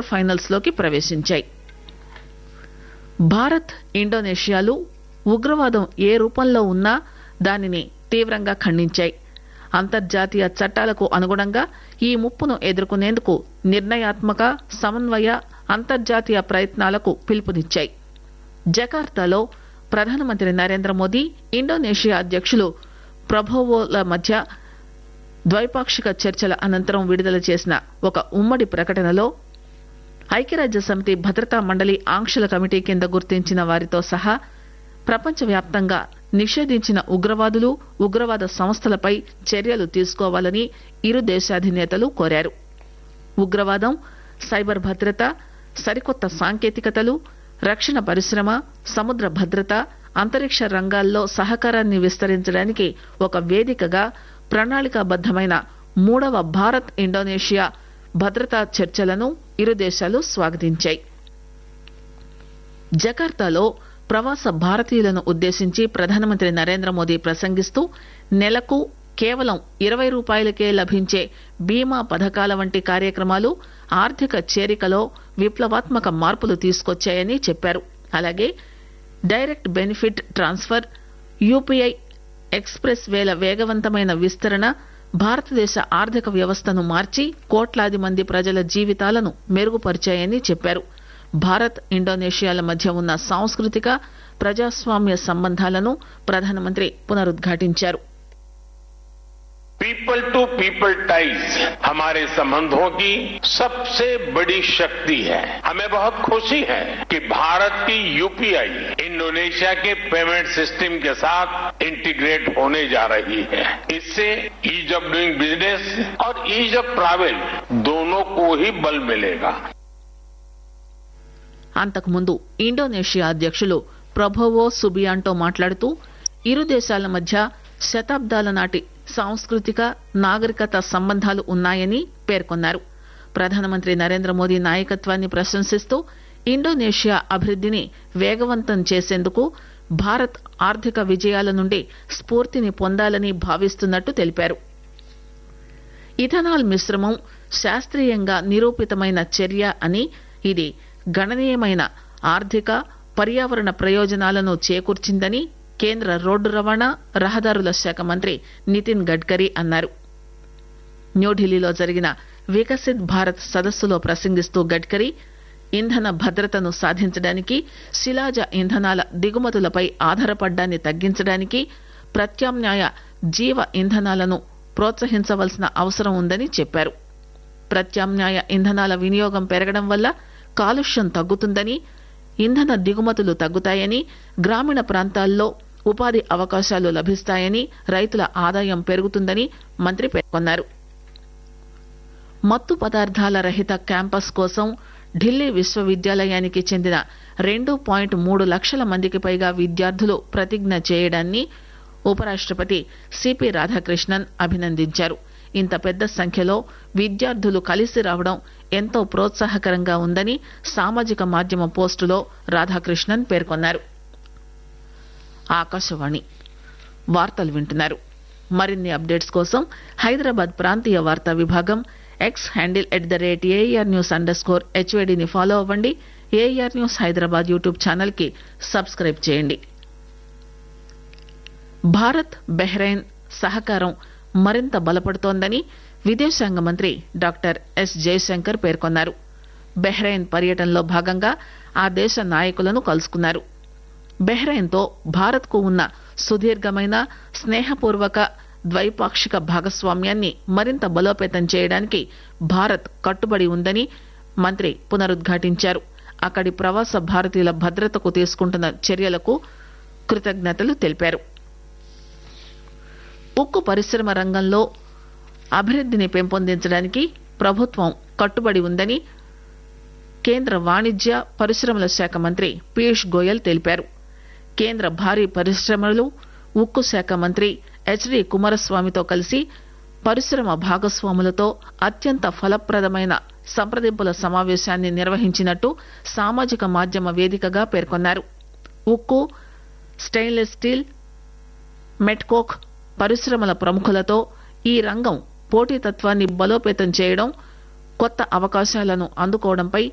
quarter finals లోకి ప్రవేశించాయి భారత్ ఇండోనేషియాలు ఉగ్రవాదం ఏ రూపంలో ఉన్నా దానిని తీవ్రంగా ఖండించాయి అంతర్జాతీయ చట్టాలకు అనుగుణంగా ఈ ముప్పును ఎదుర్కొనేందుకు నిర్ణయాత్మక సమన్వయ అంతర్జాతీయ ప్రయత్నాలకు పిలుపునిచ్చాయి జకార్తాలో ప్రధానమంత్రి నరేంద్ర మోదీ ఇండోనేషియా అధ్యక్షులు ప్రభోవోల మధ్య ద్వైపాక్షిక చర్చల అనంతరం విడుదల చేసిన ఒక ఉమ్మడి ప్రకటనలో ఐక్యరాజ్య సమితి భద్రతా మండలి ఆంక్షల కమిటీ కింద గుర్తించిన వారితో సహా ప్రపంచవ్యాప్తంగా నిషేధించిన ఉగ్రవాదులు ఉగ్రవాద సంస్థలపై చర్యలు తీసుకోవాలని ఇరు దేశాధినేతలు కోరారు ఉగ్రవాదం సైబర్ భద్రత సరికొత్త సాంకేతికతలు రక్షణ పరిశ్రమ సముద్ర భద్రత అంతరిక్ష రంగాల్లో సహకారాన్ని విస్తరించడానికి ఒక వేదికగా ప్రణాళికాబద్దమైన మూడవ భారత్ ఇండోనేషియా భద్రతా చర్చలను ఇరు దేశాలు స్వాగతించాయి జకార్తాలో ప్రవాస భారతీయులను ఉద్దేశించి ప్రధానమంత్రి నరేంద్ర మోదీ ప్రసంగిస్తూ నెలకు కేవలం ఇరవై రూపాయలకే లభించే బీమా పథకాల వంటి కార్యక్రమాలు ఆర్థిక చేరికలో విప్లవాత్మక మార్పులు తీసుకొచ్చాయని చెప్పారు అలాగే direct benefit transfer UPI express వేల వేగవంతమైన విస్తరణ భారతదేశ ఆర్థిక వ్యవస్థను మార్చి కోట్లాది మంది ప్రజల జీవితాలను మెరుగుపరిచాయని చెప్పారు భారత్ ఇండోనేషియాల మధ్య ఉన్న సాంస్కృతిక ప్రజాస్వామ్య సంబంధాలను ప్రధానమంత్రి పునరుద్ఘాటించారు पीपल टू पीपल टाइज हमारे संबंधों की सबसे बड़ी शक्ति है हमें बहुत खुशी है कि भारत की यूपीआई इंडोनेशिया के पेमेंट सिस्टम के साथ इंटीग्रेट होने जा रही है इससे ईज ऑफ डूइंग बिजनेस और ईज ऑफ ट्रैवल दोनों को ही बल मिलेगा అంతకుముందు ఇండోనేషియా అధ్యక్షులు ప్రభోవో సుబియాంటో మాట్లాడుతూ ఇరు దేశాల మధ్య శతాబ్దాల నాటి సాంస్కృతిక నాగరికత సంబంధాలు ఉన్నాయని పేర్కొన్నారు ప్రధానమంత్రి నరేంద్ర మోదీ నాయకత్వాన్ని ప్రశంసిస్తూ ఇండోనేషియా అభివృద్దిని వేగవంతం చేసేందుకు భారత్ ఆర్థిక విజయాల నుండి స్ఫూర్తిని పొందాలని భావిస్తున్నట్టు తెలిపారు ఇథనాల్ మిశ్రమం శాస్త్రీయంగా నిరూపితమైన చర్య అని ఇది గణనీయమైన ఆర్థిక పర్యావరణ ప్రయోజనాలను చేకూర్చిందని కేంద్ర రోడ్డు రవాణా రహదారుల శాఖ మంత్రి నితిన్ గడ్కరీ అన్నారు న్యూఢిల్లీలో జరిగిన వికసిత్ భారత్ సదస్సులో ప్రసంగిస్తూ గడ్కరీ ఇంధన భద్రతను సాధించడానికి శిలాజ ఇంధనాల దిగుమతులపై ఆధారపడ్డాన్ని తగ్గించడానికి ప్రత్యామ్నాయ జీవ ఇంధనాలను ప్రోత్సహించవలసిన అవసరం ఉందని చెప్పారు ప్రత్యామ్నాయ ఇంధనాల వినియోగం పెరగడం వల్ల కాలుష్యం తగ్గుతుందని ఇంధన దిగుమతులు తగ్గుతాయని గ్రామీణ ప్రాంతాల్లో ఉపాధి అవకాశాలు లభిస్తాయని రైతుల ఆదాయం పెరుగుతుందని మంత్రి పేర్కొన్నారు మత్తు పదార్థాల రహిత క్యాంపస్ కోసం ఢిల్లీ విశ్వవిద్యాలయానికి చెందిన రెండు పాయింట్ మూడు లక్షల మందికి పైగా విద్యార్థులు ప్రతిజ్ఞ చేయడాన్ని ఉపరాష్టపతి సిపి రాధాకృష్ణన్ అభినందించారు ఇంత పెద్ద సంఖ్యలో విద్యార్థులు కలిసి రావడం ఎంతో ప్రోత్సాహకరంగా ఉందని సామాజిక మాధ్యమ పోస్టులో రాధాకృష్ణన్ పేర్కొన్నారు ఆకాశవాణి వార్తలు వింటున్నారు మరిన్ని అప్డేట్స్ కోసం హైదరాబాద్ ప్రాంతీయ వార్తా విభాగం X handle at the rate AIR news underscore స్కోర్ హెచ్వేడిని ఫాలో అవ్వండి AIR news Hyderabad YouTube channel కి సబ్స్క్రైబ్ చేయండి భారత్ బెహ్రెయిన్ సహకారం మరింత బలపడుతోందని విదేశాంగ మంత్రి డాక్టర్ ఎస్ జయశంకర్ పేర్కొన్నారు బెహ్రెయిన్ పర్యటనలో భాగంగా ఆ దేశ నాయకులను కలుసుకున్నారు బెహ్రెయిన్ తో భారత్ కు ఉన్న సుదీర్ఘమైన స్నేహపూర్వక ద్వైపాక్షిక భాగస్వామ్యాన్ని మరింత బలోపేతం చేయడానికి భారత్ కట్టుబడి ఉందని మంత్రి పునరుద్ఘాటించారు అక్కడి ప్రవాస భారతీయుల భద్రతకు తీసుకుంటున్న చర్యలకు కృతజ్ఞతలు తెలిపారు ఉక్కు పరిశ్రమ రంగంలో అభివృద్దిని పెంపొందించడానికి ప్రభుత్వం కట్టుబడి ఉందని కేంద్ర వాణిజ్య పరిశ్రమల శాఖ మంత్రి పీయూష్ గోయల్ తెలిపారు కేంద్ర భారీ పరిశ్రమలు ఉక్కు శాఖ మంత్రి హెచ్డి కుమారస్వామితో కలిసి పరిశ్రమ భాగస్వాములతో అత్యంత ఫలప్రదమైన సంప్రదింపుల సమావేశాన్ని నిర్వహించినట్టు సామాజిక మాధ్యమ వేదికగా పేర్కొన్నారు ఉక్కు స్టెయిన్లెస్ స్టీల్ మెట్కోక్ పరిశ్రమల ప్రముఖులతో ఈ రంగం పోటీతత్వాన్ని బలోపేతం చేయడం కొత్త అవకాశాలను అందుకోవడంపై